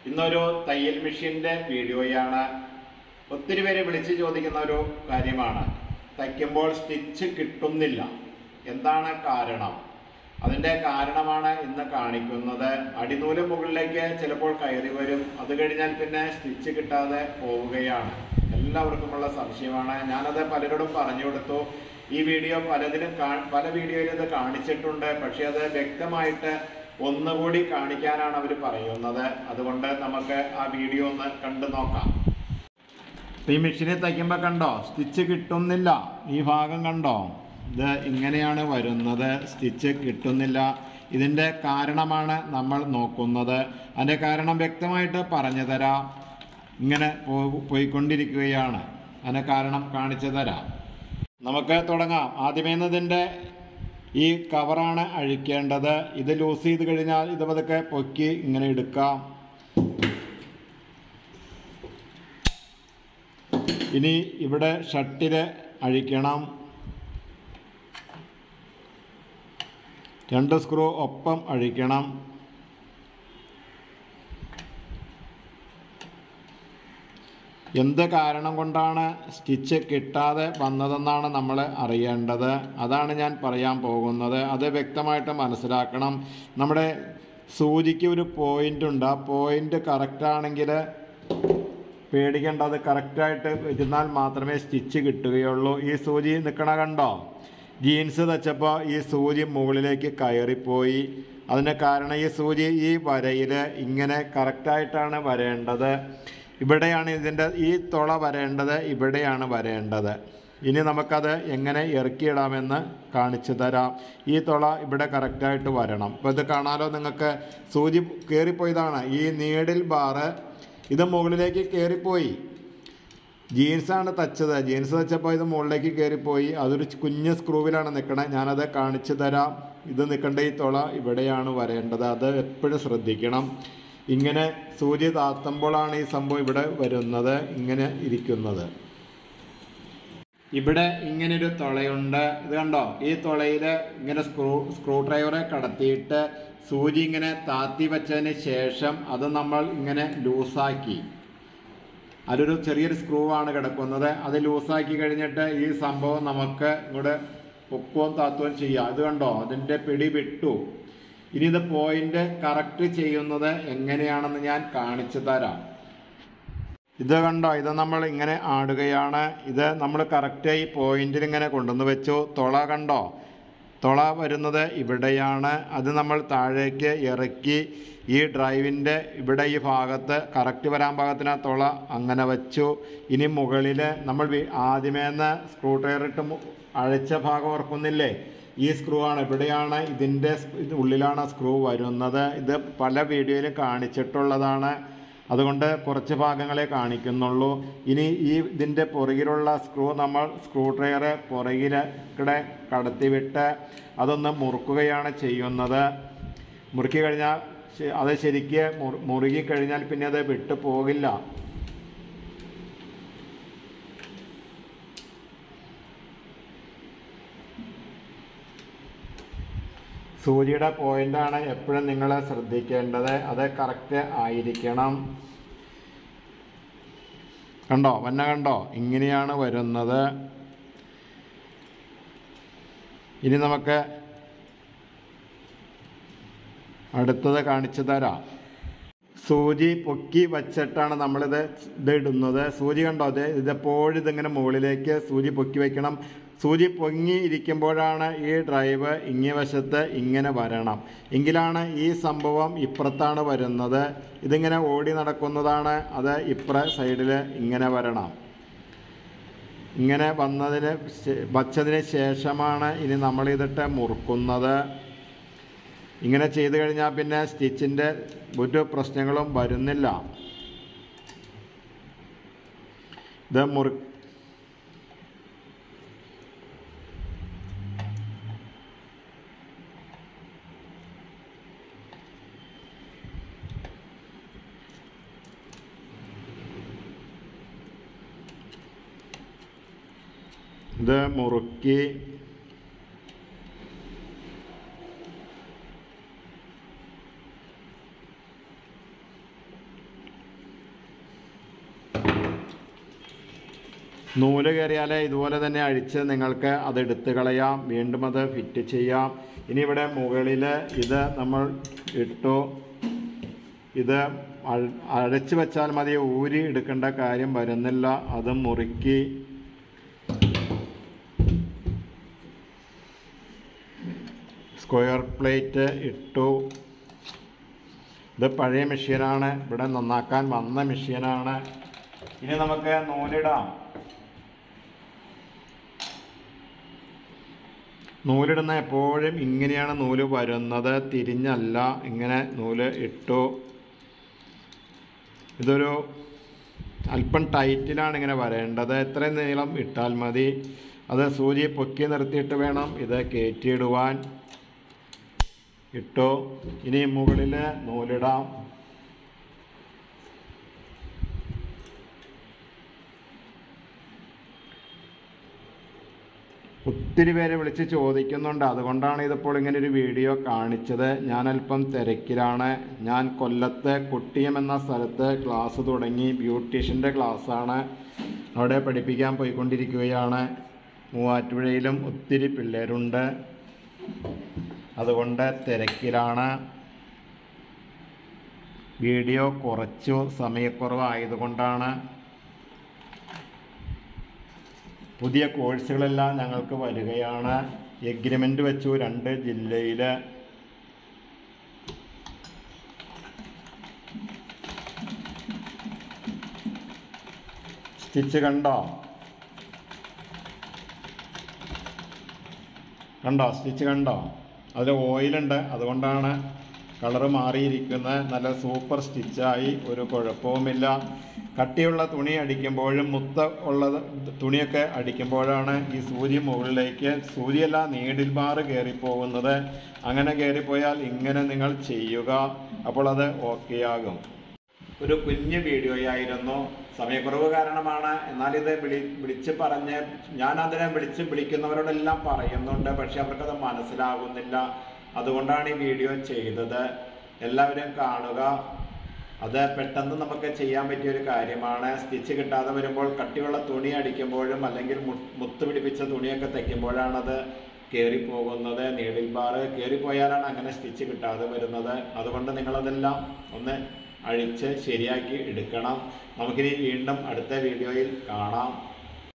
ഇന്നൊരു തയ്യൽ മെഷീന്റെ വീഡിയോയാണ് ഒത്തിരി പേര് വിളിച്ചു ചോദിക്കുന്ന ഒരു കാര്യമാണ് തയ്ക്കുമ്പോൾ സ്റ്റിച്ച് കിട്ടുന്നില്ല എന്താണ് കാരണം അതിന്റെ കാരണമാണ് ഇന്ന് കാണിക്കുന്നത് അടിനൂല് മുകളിലേക്ക് ചിലപ്പോൾ കയറി വരും അത് കഴിഞ്ഞാൽ പിന്നെ സ്റ്റിച്ച് കിട്ടാതെ പോവുകയാണ് എല്ലാവർക്കുമുള്ള സംശയമാണ് ഞാനത് പലരോടും പറഞ്ഞു കൊടുത്തു ഈ വീഡിയോ പലതിലും കാ- പല വീഡിയോയിലും ഇത് കാണിച്ചിട്ടുണ്ട് പക്ഷെ അത് വ്യക്തമായിട്ട് ഒന്നുകൂടി കാണിക്കാനാണ് അവർ പറയുന്നത് അതുകൊണ്ട് നമുക്ക് ആ വീഡിയോ ഒന്ന് കണ്ടു നോക്കാം ഇപ്പൊ ഈ മെഷീനിൽ തയ്ക്കുമ്പോൾ കണ്ടോ സ്റ്റിച്ച് കിട്ടുന്നില്ല ഈ ഭാഗം കണ്ടോ ഇത് ഇങ്ങനെയാണ് വരുന്നത് സ്റ്റിച്ച് കിട്ടുന്നില്ല ഇതിൻ്റെ കാരണമാണ് നമ്മൾ നോക്കുന്നത് അതിൻ്റെ കാരണം വ്യക്തമായിട്ട് പറഞ്ഞു തരാം ഇങ്ങനെ പോ- പോയിക്കൊണ്ടിരിക്കുകയാണ് അതിൻ്റെ കാരണം കാണിച്ചു തരാം നമുക്ക് തുടങ്ങാം ആദ്യമേ ഇതിൻ്റെ ഈ കവറാണ് അഴിക്കേണ്ടത് ഇത് ലൂസ് ചെയ്ത് കഴിഞ്ഞാൽ ഇത് പതുക്കെ പൊക്കി ഇങ്ങനെ എടുക്കാം ഇനി ഇവിടെ ഷട്ടില് അഴിക്കണം രണ്ട് സ്ക്രൂ ഒപ്പം അഴിക്കണം എന്ത് കാരണം കൊണ്ടാണ് സ്റ്റിച്ച് കിട്ടാതെ വന്നതെന്നാണ് നമ്മൾ അറിയേണ്ടത് അതാണ് ഞാൻ പറയാൻ പോകുന്നത് അത് വ്യക്തമായിട്ട് മനസ്സിലാക്കണം നമ്മുടെ സൂചിക്ക് ഒരു പോയിന്റ് ഉണ്ട് ആ പോയിന്റ് കറക്റ്റാണെങ്കിൽ പേടിക്കേണ്ട അത് കറക്റ്റായിട്ട് ഇരുന്നാൽ മാത്രമേ സ്റ്റിച്ച് കിട്ടുകയുള്ളൂ ഈ സൂചി നിൽക്കണ കണ്ടോ ജീൻസ് തച്ചപ്പോൾ ഈ സൂചി മുകളിലേക്ക് കയറിപ്പോയി അതിന് കാരണം ഈ സൂചി ഈ വരയിൽ ഇങ്ങനെ കറക്റ്റായിട്ടാണ് വരേണ്ടത് ഇവിടെയാണ് ഇതിൻ്റെ ഈ തുള വരേണ്ടത് ഇവിടെയാണ് വരേണ്ടത് ഇനി നമുക്കത് എങ്ങനെ ഇറക്കിയിടാമെന്ന് കാണിച്ചു തരാം ഈ തുള ഇവിടെ കറക്റ്റായിട്ട് വരണം ഇപ്പോൾ ഇത് കാണാലോ നിങ്ങൾക്ക് സൂചി കയറിപ്പോയതാണ് ഈ നീഡിൽ ബാറ് ഇത് മുകളിലേക്ക് കയറിപ്പോയി ജീൻസാണ് തച്ചത് ജീൻസ് തച്ചപ്പോൾ ഇത് മുകളിലേക്ക് കയറിപ്പോയി അതൊരു കുഞ്ഞ് സ്ക്രൂവിലാണ് നിൽക്കണത് ഞാനത് കാണിച്ചു തരാം ഇത് നിൽക്കേണ്ട ഈ തുള ഇവിടെയാണ് വരേണ്ടത് അത് എപ്പോഴും ശ്രദ്ധിക്കണം ഇങ്ങനെ സൂചി താത്തുമ്പോഴാണ് ഈ സംഭവം ഇവിടെ വരുന്നത് ഇങ്ങനെ ഇരിക്കുന്നത് ഇവിടെ ഇങ്ങനൊരു തുളയുണ്ട് ഇത് കണ്ടോ ഈ തുളയിൽ ഇങ്ങനെ സ്ക്രൂ സ്ക്രൂ ഡ്രൈവറെ കടത്തിയിട്ട് സൂചി ഇങ്ങനെ താത്തി വെച്ചതിന് ശേഷം അത് നമ്മൾ ഇങ്ങനെ ലൂസാക്കി അതൊരു ചെറിയൊരു സ്ക്രൂ ആണ് കിടക്കുന്നത് അത് ലൂസാക്കി കഴിഞ്ഞിട്ട് ഈ സംഭവം നമുക്ക് ഇങ്ങോട്ട് പൊക്കവും താത്തുകയും ചെയ്യാം ഇത് കണ്ടോ അതിൻ്റെ പിടി വിട്ടു ഇനി ഇത് പോയിന്റ് കറക്റ്റ് ചെയ്യുന്നത് എങ്ങനെയാണെന്ന് ഞാൻ കാണിച്ചു തരാം ഇത് കണ്ടോ ഇത് നമ്മൾ ഇങ്ങനെ ആടുകയാണ് ഇത് നമ്മൾ കറക്റ്റ് ഈ പോയിന്റിൽ ഇങ്ങനെ കൊണ്ടുവന്ന് വെച്ചു തുള കണ്ടോ തുള വരുന്നത് ഇവിടെയാണ് അത് നമ്മൾ താഴേക്ക് ഇറക്കി ഈ ഡ്രൈവിൻ്റെ ഇവിടെ ഈ ഭാഗത്ത് കറക്റ്റ് വരാൻ പാകത്തിന് ആ തുള അങ്ങനെ വെച്ചു ഇനി മുകളിൽ നമ്മൾ വി- ആദ്യമേന്ന് സ്ക്രൂ ഡ്രൈവർ ഇട്ട് മു- അഴിച്ച ഭാഗം ഓർക്കുന്നില്ലേ ഈ സ്ക്രൂ ആണ് ഇവിടെയാണ് ഇതിൻ്റെ സ്- ഇത് ഉള്ളിലാണ് സ്ക്രൂ വരുന്നത് ഇത് പല വീഡിയോയിലും കാണിച്ചിട്ടുള്ളതാണ് അതുകൊണ്ട് കുറച്ച് ഭാഗങ്ങളെ കാണിക്കുന്നുള്ളൂ ഇനി ഈ ഇതിൻ്റെ പുറകിലുള്ള സ്ക്രൂ നമ്മൾ സ്ക്രൂ ഡ്രൈവർ പുറകിൽ കൂടെ കടത്തിവിട്ട് അതൊന്ന് മുറുക്കുകയാണ് ചെയ്യുന്നത് മുറുക്കി കഴിഞ്ഞാൽ ശ- അത് ശരിക്ക് മുറു- മുറുകി കഴിഞ്ഞാൽ പിന്നെ അത് വിട്ടു പോകില്ല സൂചിയുടെ പോയിന്റാണ് എപ്പോഴും നിങ്ങൾ ശ്രദ്ധിക്കേണ്ടത് അത് കറക്റ്റ് ആയിരിക്കണം കണ്ടോ വന്ന കണ്ടോ ഇങ്ങനെയാണ് വരുന്നത് ഇനി നമുക്ക് അടുത്തത് കാണിച്ചു തരാം സൂചി പൊക്കി വച്ചിട്ടാണ് നമ്മളിത് ഇത് ഇടുന്നത് സൂചി കണ്ടോ അത് ഇതെപ്പോഴും ഇതിങ്ങനെ മുകളിലേക്ക് സൂചി പൊക്കി വയ്ക്കണം സൂചി പൊങ്ങി ഇരിക്കുമ്പോഴാണ് ഈ ഡ്രൈവ് ഇങ്ങേ വശത്ത് ഇങ്ങനെ വരണം എങ്കിലാണ് ഈ സംഭവം ഇപ്പുറത്താണ് വരുന്നത് ഇതിങ്ങനെ ഓടി നടക്കുന്നതാണ് അത് ഇപ്പുറ സൈഡിൽ ഇങ്ങനെ വരണം ഇങ്ങനെ വന്നതിന് ശേ- വച്ചതിന് ശേഷമാണ് ഇനി നമ്മളിതിട്ട് മുറുക്കുന്നത് ഇങ്ങനെ ചെയ്തു കഴിഞ്ഞാൽ പിന്നെ സ്റ്റിച്ചിൻ്റെ ഒരു പ്രശ്നങ്ങളും വരുന്നില്ല ഇത് മുറു ഇത് മുറുക്കി നൂല് കയറിയാൽ ഇതുപോലെ തന്നെ അഴിച്ച് നിങ്ങൾക്ക് അത് എടുത്ത് കളയാം വീണ്ടും അത് ഫിറ്റ് ചെയ്യാം ഇനി ഇവിടെ മുകളിൽ ഇത് നമ്മൾ ഇട്ടു ഇത് അഴ- അടച്ചു വെച്ചാൽ മതി ഊരി എടുക്കേണ്ട കാര്യം വരുന്നില്ല അത് മുറുക്കി സ്ക്വയർ പ്ലേറ്റ് ഇട്ടു ഇത് പഴയ മെഷീനാണ് ഇവിടെ നന്നാക്കാൻ വന്ന മെഷീനാണ് ഇനി നമുക്ക് നൂലിടാം നൂലിടുന്ന എപ്പോഴും ഇങ്ങനെയാണ് നൂല് വരുന്നത് തിരിഞ്ഞല്ല ഇങ്ങനെ നൂല് ഇട്ടു ഇതൊരു അല്പം ടൈറ്റിലാണ് ഇങ്ങനെ വരേണ്ടത് എത്രയും നീളം ഇട്ടാൽ മതി അത് സൂചി പൊക്കി നിർത്തിയിട്ട് വേണം ഇത് കയറ്റിയിടുവാൻ ഇട്ടു ഇനി മുകളിൽ നൂലിടാം ഒത്തിരി പേരെ വിളിച്ച് ചോദിക്കുന്നുണ്ട് അതുകൊണ്ടാണ് ഇതിപ്പോൾ ഇങ്ങനെ ഒരു വീഡിയോ കാണിച്ചത് ഞാൻ അല്പം തിരക്കിലാണ് ഞാൻ കൊല്ലത്ത് കുട്ടിയം എന്ന സ്ഥലത്ത് ക്ലാസ് തുടങ്ങി ബ്യൂട്ടീഷ്യൻ്റെ ക്ലാസ്സാണ് അവിടെ പഠിപ്പിക്കാൻ പോയിക്കൊണ്ടിരിക്കുകയാണ് മൂവാറ്റുപുഴയിലും ഒത്തിരി പിള്ളേരുണ്ട് അതുകൊണ്ട് തിരക്കിലാണ് വീഡിയോ കുറച്ചു സമയക്കുറവായതുകൊണ്ടാണ് പുതിയ കോഴ്സുകളെല്ലാം ഞങ്ങൾക്ക് വരികയാണ് എഗ്രിമെൻ്റ് വെച്ചു രണ്ട് ജില്ലയിൽ സ്റ്റിച്ച് കണ്ടോ കണ്ടോ സ്റ്റിച്ച് കണ്ടോ അതിൽ ഓയിലുണ്ട് അതുകൊണ്ടാണ് കളറ് മാറിയിരിക്കുന്നത് നല്ല സൂപ്പർ സ്റ്റിച്ചായി ഒരു കുഴപ്പവുമില്ല കട്ടിയുള്ള തുണി അടിക്കുമ്പോഴും മുത്ത ഉള്ള തുണിയൊക്കെ അടിക്കുമ്പോഴാണ് ഈ സൂചി മുകളിലേക്ക് സൂചിയല്ല നീഡിൽ ബാർ കയറിപ്പോകുന്നത് അങ്ങനെ കയറിപ്പോയാൽ ഇങ്ങനെ നിങ്ങൾ ചെയ്യുക അപ്പോൾ അത് ഓക്കെ ആകും ഒരു കുഞ്ഞു വീഡിയോയായിരുന്നു സമയക്കുറവ് കാരണമാണ് എന്നാൽ ഇത് വിളി വിളിച്ച് പറഞ്ഞ് ഞാൻ അതിനെ വിളിച്ച് വിളിക്കുന്നവരോടെല്ലാം പറയുന്നുണ്ട് പക്ഷെ അവർക്കത് മനസ്സിലാകുന്നില്ല അതുകൊണ്ടാണ് ഈ വീഡിയോ ചെയ്തത് എല്ലാവരും കാണുക അത് പെട്ടെന്ന് നമുക്ക് ചെയ്യാൻ പറ്റിയ ഒരു കാര്യമാണ് സ്റ്റിച്ച് കിട്ടാതെ വരുമ്പോൾ കട്ടിയുള്ള തുണി അടിക്കുമ്പോഴും അല്ലെങ്കിൽ മു- മുത്ത് പിടിപ്പിച്ച തുണിയൊക്കെ തയ്ക്കുമ്പോഴാണ് അത് കയറിപ്പോകുന്നത് നീഡിൽ ബാർ കയറിപ്പോയാലാണ് അങ്ങനെ സ്റ്റിച്ച് കിട്ടാതെ വരുന്നത് അതുകൊണ്ട് നിങ്ങളതെല്ലാം ഒന്ന് അഴിച്ച് ശരിയാക്കി എടുക്കണം നമുക്കിനി വീണ്ടും അടുത്ത വീഡിയോയിൽ കാണാം